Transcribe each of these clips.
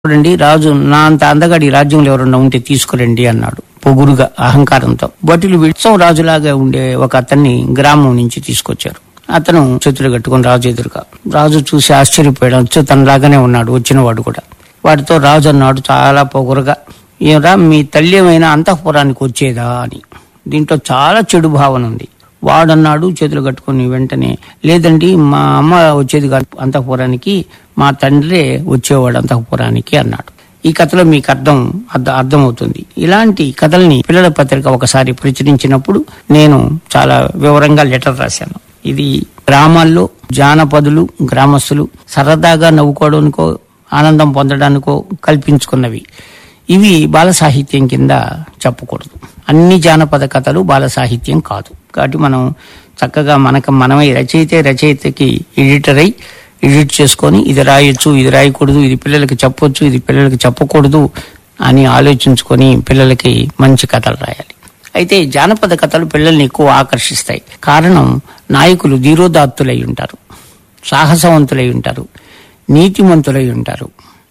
చూడండి రాజు నా అంత అందగాడి ఈ రాజ్యంలో ఎవరన్నా ఉంటే తీసుకురండి అన్నాడు పొగురుగా అహంకారంతో భటులు విత్సం రాజులాగా ఉండే ఒక అతన్ని గ్రామం నుంచి తీసుకొచ్చారు అతను చేతులు కట్టుకుని రాజు ఎదురుగా రాజు చూసి ఆశ్చర్యపోయాడు వచ్చి తనలాగానే ఉన్నాడు వచ్చినవాడు కూడా వాడితో రాజు అన్నాడు చాలా పొగురుగా ఏరా మీ తల్లి ఏమైనా అంతఃపురానికి వచ్చేదా అని దీంట్లో చాలా చెడు భావన ఉంది వాడన్నాడు చేతులు కట్టుకుని వెంటనే లేదండి మా అమ్మ వచ్చేది కాదు అంతఃపురానికి మా తండ్రే వచ్చేవాడు అంతఃపురానికి అన్నాడు ఈ కథలో మీకు అర్థం అర్థ- అర్థమవుతుంది ఇలాంటి కథల్ని పిల్లల పత్రిక ఒకసారి ప్రచురించినప్పుడు నేను చాలా వివరంగా లెటర్ రాశాను ఇది గ్రామాల్లో జానపదులు గ్రామస్తులు సరదాగా నవ్వుకోవడానికో ఆనందం పొందడానికో కల్పించుకున్నవి ఇవి బాల సాహిత్యం కింద చెప్పకూడదు అన్ని జానపద కథలు బాల సాహిత్యం కాదు కాబట్టి మనం చక్కగా మనకు మనమై రచయితే రచయితకి ఎడిటర్ అయి ఎడిట్ చేసుకొని ఇది రాయొచ్చు ఇది రాయకూడదు ఇది పిల్లలకి చెప్పొచ్చు ఇది పిల్లలకి చెప్పకూడదు అని ఆలోచించుకొని పిల్లలకి మంచి కథలు రాయాలి అయితే జానపద కథలు పిల్లల్ని ఎక్కువ ఆకర్షిస్తాయి కారణం నాయకులు ధీరోదాత్తులై ఉంటారు సాహసవంతులై ఉంటారు నీతిమంతులై ఉంటారు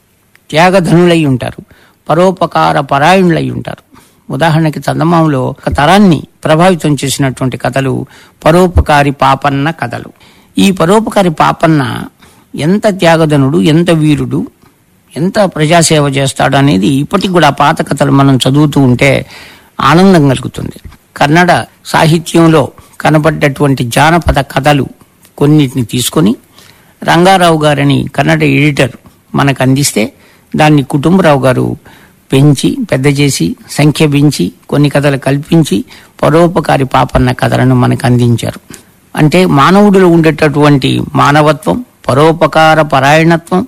త్యాగధనులై ఉంటారు పరోపకార పరాయణులై ఉంటారు ఉదాహరణకి చందమామలో ఒక తరాన్ని ప్రభావితం చేసినటువంటి కథలు పరోపకారి పాపన్న కథలు ఈ పరోపకారి పాపన్న ఎంత త్యాగధనుడు ఎంత వీరుడు ఎంత ప్రజాసేవ చేస్తాడు అనేది ఇప్పటికి కూడా ఆ పాత కథలు మనం చదువుతూ ఉంటే ఆనందం కలుగుతుంది కన్నడ సాహిత్యంలో కనబడ్డటువంటి జానపద కథలు కొన్నిటిని తీసుకొని రంగారావు గారని కన్నడ ఎడిటర్ మనకు అందిస్తే దాన్ని కుటుంబరావు గారు పెంచి పెద్ద చేసి సంఖ్య పెంచి కొన్ని కథలు కల్పించి పరోపకారి పాపన్న కథలను మనకు అందించారు అంటే మానవుడిలో ఉండేటటువంటి మానవత్వం పరోపకార పరాయణత్వం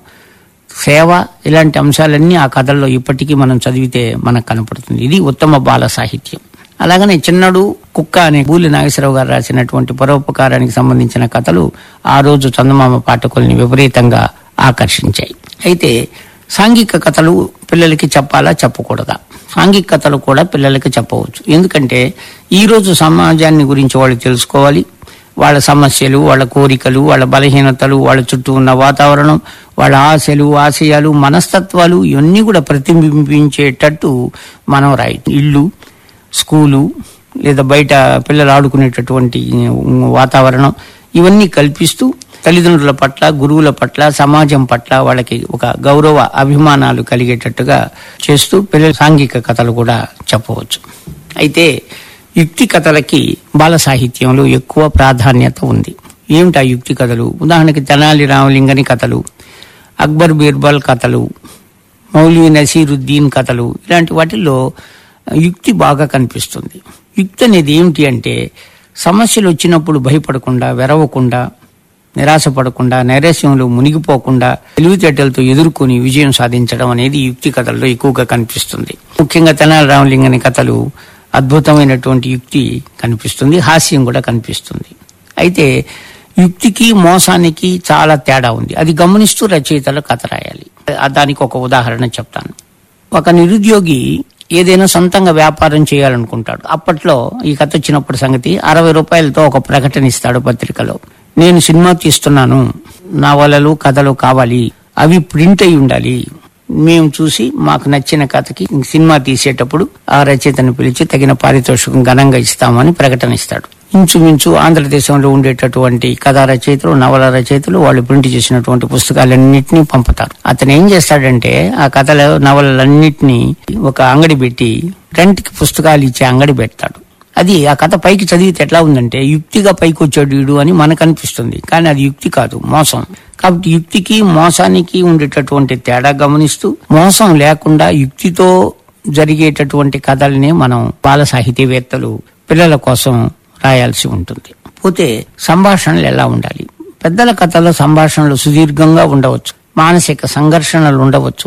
సేవ ఇలాంటి అంశాలన్నీ ఆ కథల్లో ఇప్పటికీ మనం చదివితే మనకు కనపడుతుంది ఇది ఉత్తమ బాల సాహిత్యం అలాగనే చిన్నడు కుక్క అనే బూలి నాగేశ్వరరావు గారు రాసినటువంటి పరోపకారానికి సంబంధించిన కథలు ఆ రోజు చందమామ పాఠకుల్ని విపరీతంగా ఆకర్షించాయి అయితే సాంఘిక కథలు పిల్లలకి చెప్పాలా చెప్పకూడదా సాంఘిక కథలు కూడా పిల్లలకి చెప్పవచ్చు ఎందుకంటే ఈ రోజు సమాజాన్ని గురించి వాళ్ళు తెలుసుకోవాలి వాళ్ళ సమస్యలు వాళ్ళ కోరికలు వాళ్ళ బలహీనతలు వాళ్ళ చుట్టూ ఉన్న వాతావరణం వాళ్ళ ఆశలు ఆశయాలు మనస్తత్వాలు ఇవన్నీ కూడా ప్రతిబింబించేటట్టు మనం రాయి ఇల్లు స్కూలు లేదా బయట పిల్లలు ఆడుకునేటటువంటి వాతావరణం ఇవన్నీ కల్పిస్తూ తల్లిదండ్రుల పట్ల గురువుల పట్ల సమాజం పట్ల వాళ్ళకి ఒక గౌరవ అభిమానాలు కలిగేటట్టుగా చేస్తూ పిల్లల సాంఘిక కథలు కూడా చెప్పవచ్చు అయితే యుక్తి కథలకి బాల సాహిత్యంలో ఎక్కువ ప్రాధాన్యత ఉంది ఏమిటి ఆ యుక్తి కథలు ఉదాహరణకి తెనాలి రామలింగని కథలు అక్బర్ బీర్బల్ కథలు మౌలవి నసీరుద్దీన్ కథలు ఇలాంటి వాటిల్లో యుక్తి బాగా కనిపిస్తుంది యుక్తి అనేది ఏమిటి అంటే సమస్యలు వచ్చినప్పుడు భయపడకుండా వెరవకుండా నిరాశపడకుండా నైరాశ్యంలో మునిగిపోకుండా తెలివితేటలతో ఎదుర్కొని విజయం సాధించడం అనేది యుక్తి కథల్లో ఎక్కువగా కనిపిస్తుంది ముఖ్యంగా తెనాలి రామలింగని కథలు అద్భుతమైనటువంటి యుక్తి కనిపిస్తుంది హాస్యం కూడా కనిపిస్తుంది అయితే యుక్తికి మోసానికి చాలా తేడా ఉంది అది గమనిస్తూ రచయితలు కథ రాయాలి ఆ దానికి ఒక ఉదాహరణ చెప్తాను ఒక నిరుద్యోగి ఏదైనా సొంతంగా వ్యాపారం చేయాలనుకుంటాడు అప్పట్లో ఈ కథ వచ్చినప్పుడు సంగతి అరవై రూపాయలతో ఒక ప్రకటన ఇస్తాడు పత్రికలో నేను సినిమా తీస్తున్నాను నవలలు కథలు కావాలి అవి ప్రింట్ అయి ఉండాలి మేము చూసి మాకు నచ్చిన కథకి సినిమా తీసేటప్పుడు ఆ రచయితను పిలిచి తగిన పారితోషికం ఘనంగా ఇస్తామని ప్రకటన ఇస్తాడు ఇంచుమించు ఆంధ్రదేశంలో ఉండేటటువంటి కథా రచయితలు నవల రచయితలు వాళ్ళు ప్రింట్ చేసినటువంటి పుస్తకాలన్నింటినీ పంపుతారు అతను ఏం చేస్తాడంటే ఆ కథల నవలలన్నింటినీ ఒక అంగడి పెట్టి రెంట్కి పుస్తకాలు ఇచ్చే అంగడి పెడతాడు అది ఆ కథ పైకి చదివితే ఎట్లా ఉందంటే యుక్తిగా పైకి వచ్చాడు వీడు అని మనకు అనిపిస్తుంది కానీ అది యుక్తి కాదు మోసం కాబట్టి యుక్తికి మోసానికి ఉండేటటువంటి తేడా గమనిస్తూ మోసం లేకుండా యుక్తితో జరిగేటటువంటి కథల్ని మనం బాల సాహితీవేత్తలు పిల్లల కోసం రాయాల్సి ఉంటుంది పోతే సంభాషణలు ఎలా ఉండాలి పెద్దల కథలో సంభాషణలు సుదీర్ఘంగా ఉండవచ్చు మానసిక సంఘర్షణలు ఉండవచ్చు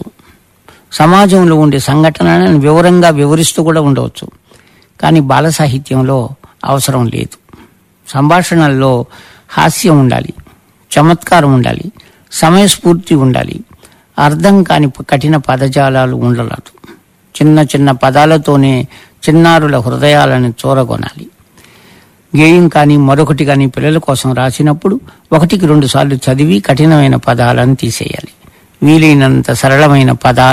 సమాజంలో ఉండే సంఘటనలను వివరంగా వివరిస్తూ కూడా ఉండవచ్చు కానీ బాల సాహిత్యంలో అవసరం లేదు సంభాషణల్లో హాస్యం ఉండాలి చమత్కారం ఉండాలి సమయస్ఫూర్తి ఉండాలి అర్థం కాని కఠిన పదజాలాలు ఉండరాదు చిన్న చిన్న పదాలతోనే చిన్నారుల హృదయాలను చూరగొనాలి గేయం కానీ మరొకటి కానీ పిల్లల కోసం రాసినప్పుడు ఒకటికి రెండు సార్లు చదివి కఠినమైన పదాలను తీసేయాలి వీలైనంత సరళమైన పదాలు